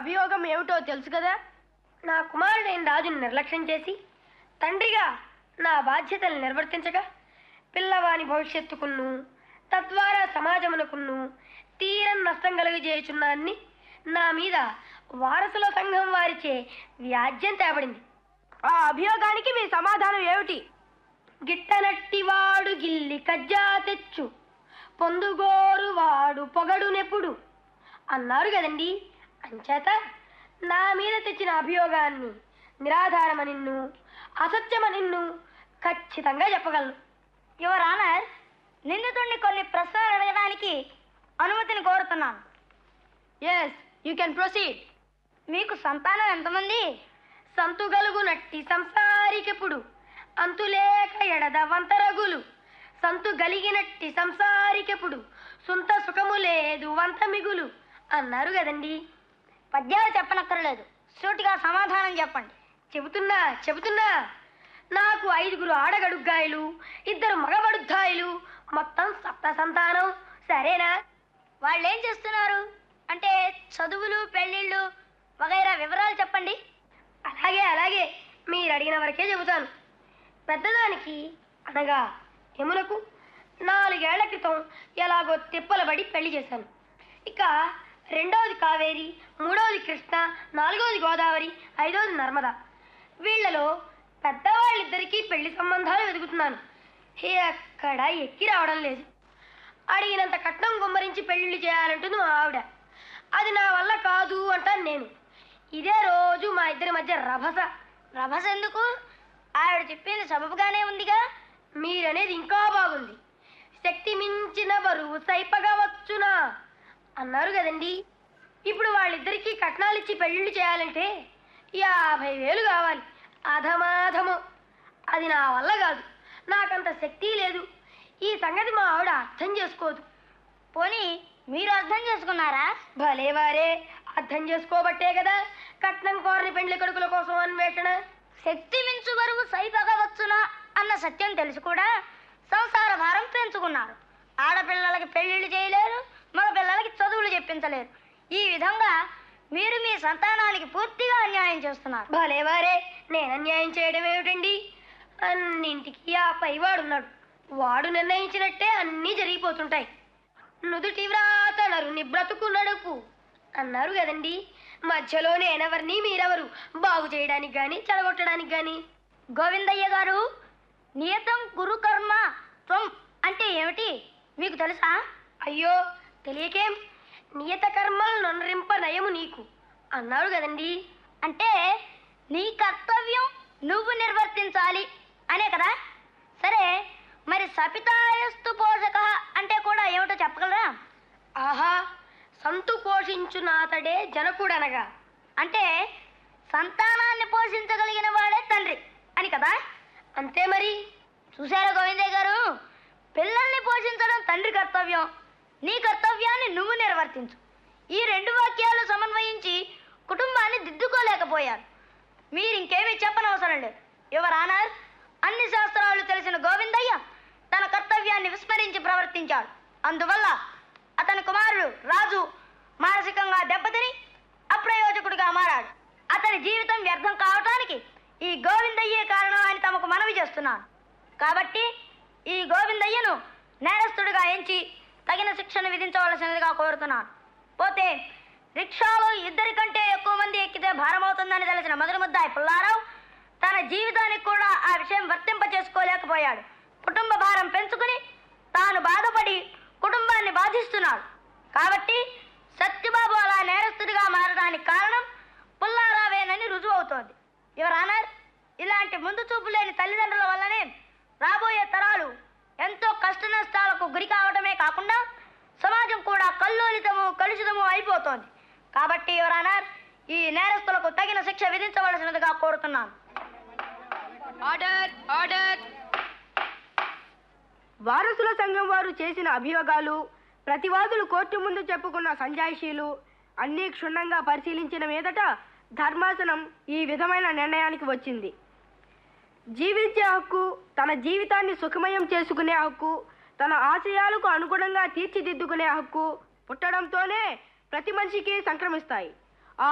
అభియోగం ఏమిటో తెలుసు కదా నా కుమారుడైన రాజును నిర్లక్ష్యం చేసి తండ్రిగా నా బాధ్యతలు నిర్వర్తించగా పిల్లవాని భవిష్యత్తుకును తద్వారా సమాజమునకును తీరం నష్టం కలుగజేయుచున్నాన్ని నా మీద వారసుల సంఘం వారిచే వ్యాజ్యం తేబడింది ఆ అభియోగానికి మీ సమాధానం ఏమిటి గిట్టనట్టివాడు గిల్లి కజ్జా తెచ్చు పొందుగోరు వాడు పొగడు నెప్పుడు అన్నారు కదండి అంచేత నా మీద తెచ్చిన అభియోగాన్ని నిరాధారమనిన్ను అసత్యమనిన్ను ఖచ్చితంగా చెప్పగలను యువర్ ఆనర్ నిందితుడిని కొన్ని ప్రశ్నలు అడగడానికి అనుమతిని కోరుతున్నాను ఎస్ యూ కెన్ ప్రొసీడ్ మీకు సంతానం ఎంతమంది సంతుగలుగు నట్టి సంసారికెప్పుడు అంతులేక ఎడద వంతరగులు సంతు గలిగినట్టి సంసారికెప్పుడు సొంత సుఖము లేదు వంత మిగులు అన్నారు కదండి పద్యాలు చెప్పనక్కర్లేదు సూటిగా సమాధానం చెప్పండి చెబుతున్నా చెబుతున్నా నాకు ఐదుగురు ఆడగడుగ్గాయలు ఇద్దరు మగబడుద్దాయిలు మొత్తం సప్త సంతానం సరేనా వాళ్ళు ఏం చేస్తున్నారు అంటే చదువులు పెళ్ళిళ్ళు వగైరా వివరాలు చెప్పండి అలాగే అలాగే మీరు అడిగిన వరకే చెబుతాను పెద్దదానికి అనగా యమునకు నాలుగేళ్ల క్రితం ఎలాగో తిప్పలబడి పెళ్లి చేశాను ఇక రెండవది కావేరి మూడవది కృష్ణ నాలుగవది గోదావరి ఐదవది నర్మద వీళ్ళలో పెద్దవాళ్ళిద్దరికీ పెళ్లి సంబంధాలు వెతుకుతున్నాను ఎక్కడ ఎక్కి రావడం లేదు అడిగినంత కట్నం గుమ్మరించి పెళ్లిళ్ళు చేయాలంటుంది మా ఆవిడ అది నా వల్ల కాదు అంటాను నేను ఇదే రోజు మా ఇద్దరి మధ్య రభస రభస ఎందుకు ఆవిడ చెప్పింది సబబుగానే ఉందిగా మీరనేది ఇంకా బాగుంది శక్తి మించిన బరువు సైపగా వచ్చునా అన్నారు కదండి ఇప్పుడు వాళ్ళిద్దరికీ కట్నాలు ఇచ్చి పెళ్ళిళ్ళు చేయాలంటే యాభై వేలు కావాలి అధమాధము అది నా వల్ల కాదు నాకంత శక్తి లేదు ఈ సంగతి మా ఆవిడ అర్థం చేసుకోదు పోనీ మీరు అర్థం చేసుకున్నారా భలేవారే అర్థం చేసుకోబట్టే కదా కట్నం కోరని పెండ్లి కొడుకుల కోసం అన్వేషణ శక్తి మించు బరువు సైపగవచ్చునా అన్న సత్యం తెలిసి కూడా సంసార భారం పెంచుకున్నారు ఆడపిల్లలకి పెళ్లిళ్ళు చేయలేరు మగ పిల్లలకి చదువులు చెప్పించలేరు ఈ విధంగా మీరు మీ సంతానానికి పూర్తిగా అన్యాయం చేస్తున్నారు భలేవారే నేను అన్యాయం చేయడం ఏమిటండి అన్నింటికి ఆ పైవాడున్నాడు వాడు నిర్ణయించినట్టే అన్నీ జరిగిపోతుంటాయి నుదుటి వ్రాత నరుని బ్రతుకు నడుపు అన్నారు కదండి మధ్యలో నేనెవరిని మీరెవరు బాగు చేయడానికి గాని చెడగొట్టడానికి గాని గోవిందయ్య గారు నియతం గురు కర్మ త్వం అంటే ఏమిటి మీకు తెలుసా అయ్యో తెలియకేం నియత కర్మలు నొనరింప నయము నీకు అన్నాడు కదండి అంటే నీ కర్తవ్యం నువ్వు నిర్వర్తించాలి అనే కదా సరే మరి సపితాయస్తు పోషక అంటే కూడా ఏమిటో చెప్పగలరా ఆహా సంతు పోషించునాతడే జనకుడనగా అంటే సంతానాన్ని పోషించగలిగిన వాడే తండ్రి అని కదా అంతే మరి చూసారా గోవిందయ్య గారు పిల్లల్ని పోషించడం తండ్రి కర్తవ్యం నీ కర్తవ్యాన్ని నువ్వు నిర్వర్తించు ఈ రెండు వాక్యాలు సమన్వయించి కుటుంబాన్ని దిద్దుకోలేకపోయారు మీరు ఇంకేమీ చెప్పనవసరం లేదు యువర్ ఆనర్ అన్ని శాస్త్రాలు తెలిసిన గోవిందయ్య తన కర్తవ్యాన్ని విస్మరించి ప్రవర్తించాడు అందువల్ల అతని కుమారుడు రాజు మానసికంగా దెబ్బతిని అప్రయోజకుడిగా మారాడు అతని జీవితం వ్యర్థం కావటానికి ఈ గోవిందయ్యే కారణం అని తమకు మనవి చేస్తున్నాను కాబట్టి ఈ గోవిందయ్యను నేరస్తుడిగా ఎంచి తగిన శిక్షను విధించవలసినదిగా కోరుతున్నాను పోతే రిక్షాలో ఇద్దరి కంటే ఎక్కువ మంది ఎక్కితే భారమవుతుందని తెలిసిన మొదటి ముద్దాయి పుల్లారావు తన జీవితానికి కూడా ఆ విషయం వర్తింప చేసుకోలేకపోయాడు కుటుంబ భారం పెంచుకుని తాను బాధపడి కుటుంబాన్ని బాధిస్తున్నాడు కాబట్టి సత్యబాబు అలా నేరస్తుడిగా మారడానికి కారణం పుల్లారావేనని రుజువు అవుతోంది యువర్ ఆనర్ ఇలాంటి ముందు చూపు లేని తల్లిదండ్రుల వల్లనే రాబోయే తరాలు ఎంతో కష్ట నష్టాలకు గురి కావడమే కాకుండా సమాజం కూడా కల్లోలితము కలుషితము అయిపోతోంది కాబట్టి యువర్ ఆనర్ ఈ నేరస్తులకు తగిన శిక్ష విధించవలసినదిగా కోరుతున్నాను ఆర్డర్ ఆర్డర్ వారసుల సంఘం వారు చేసిన అభియోగాలు ప్రతివాదులు కోర్టు ముందు చెప్పుకున్న సంజాయిషీలు అన్నీ క్షుణ్ణంగా పరిశీలించిన మీదట ధర్మాసనం ఈ విధమైన నిర్ణయానికి వచ్చింది జీవించే హక్కు తన జీవితాన్ని సుఖమయం చేసుకునే హక్కు తన ఆశయాలకు అనుగుణంగా తీర్చిదిద్దుకునే హక్కు పుట్టడంతోనే ప్రతి మనిషికి సంక్రమిస్తాయి